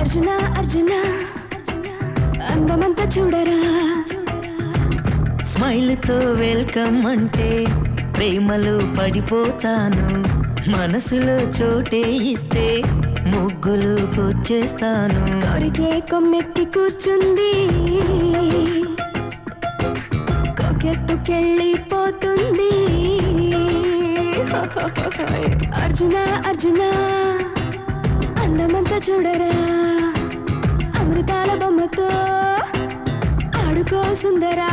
అర్జున అర్జున అందమంతా చూడరా స్మైల్తో వెల్కమ్ అంటే ప్రేమలో పడిపోతాను మనసులో చోటే ఇస్తే ముగ్గులు కూర్చేస్తాను కోరికే కొమ్మెక్కి కూర్చుంది కొకెత్తుకెళ్ళిపోతుంది అర్జున అర్జున అందమంతా చూడరా అమృతాల బొమ్మతో ఆడుకో సుందరా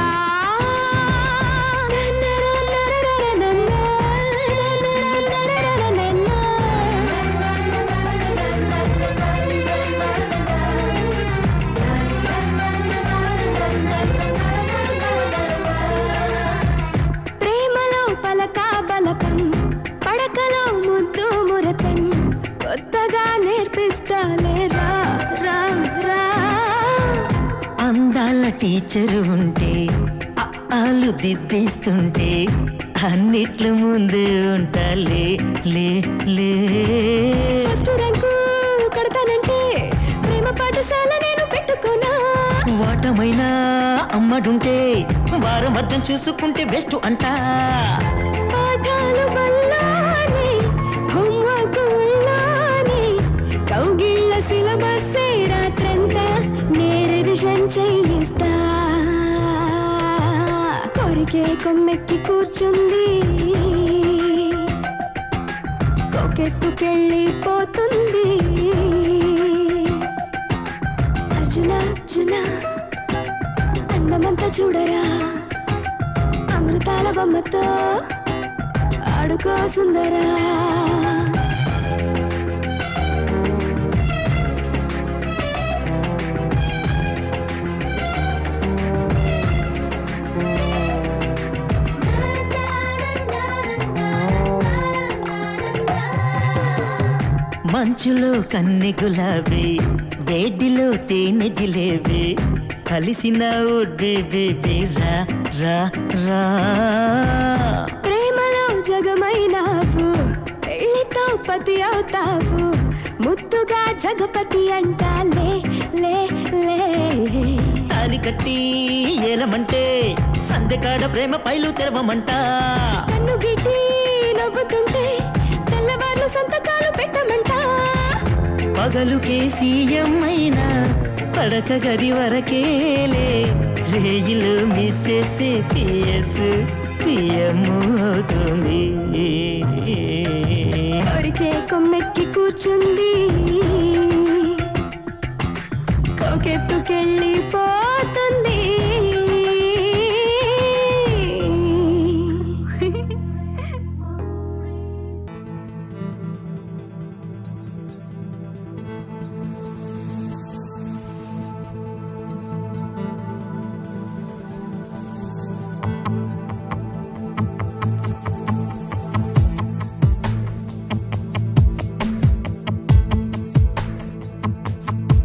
ప్రేమలో పలక బలపం పడకలో ముద్దు మురపెం కొత్తగా నేర్పిస్తాలే రా రా రా అందాల టీచరు ఉంటే ఆలు దిద్దేస్తుంటే అన్నిట్ల ముందు ఉంటా లే లే లే ఫస్ట్ ర్యాంకు కడతానంటే ప్రేమ పాఠశాల నేను పెట్టుకోనా వాటమైనా అమ్మడుంటే వారం అర్థం చూసుకుంటే బెస్ట్ అంటా పాఠాలు బళ్ళాని హోంవర్క్ ఉళ్ళాని కౌగిళ్ళ సిలబస్ రాత్రంతా నే రివిజన్ చేయిస్తా కోరికే కొమ్మెక్కి కూర్చుంది కొకెత్తుకెళ్ళిపోతుంది అర్జున అర్జున అందమంతా చూడరా అమృతాల బొమ్మతో ఆడుకో సుందరా మంచులో కన్నె గులాబీ వేడిలో తేనె జిలేబీ కలిసిన బేబీ రా రా రా ప్రేమలో జగమైనావు పెళ్లితో పతి అవుతావు ముద్దుగా జగపతి అంటాలే లే లే తాలి కట్టి ఏలమంటే సందెకాడ ప్రేమ పైలు తెరవమంట కన్ను గిట్టి నవ్వుతుంటే తెల్లవార్లు సంతకాలు పెట్టమంట పగలుకే సీఎం అయినా పడక గది వరకేలే రేయిలు మిస్సెస్ పిఎస్ పిఎం అవుతుంది కోరికే కొమ్మెక్కి కూర్చుంది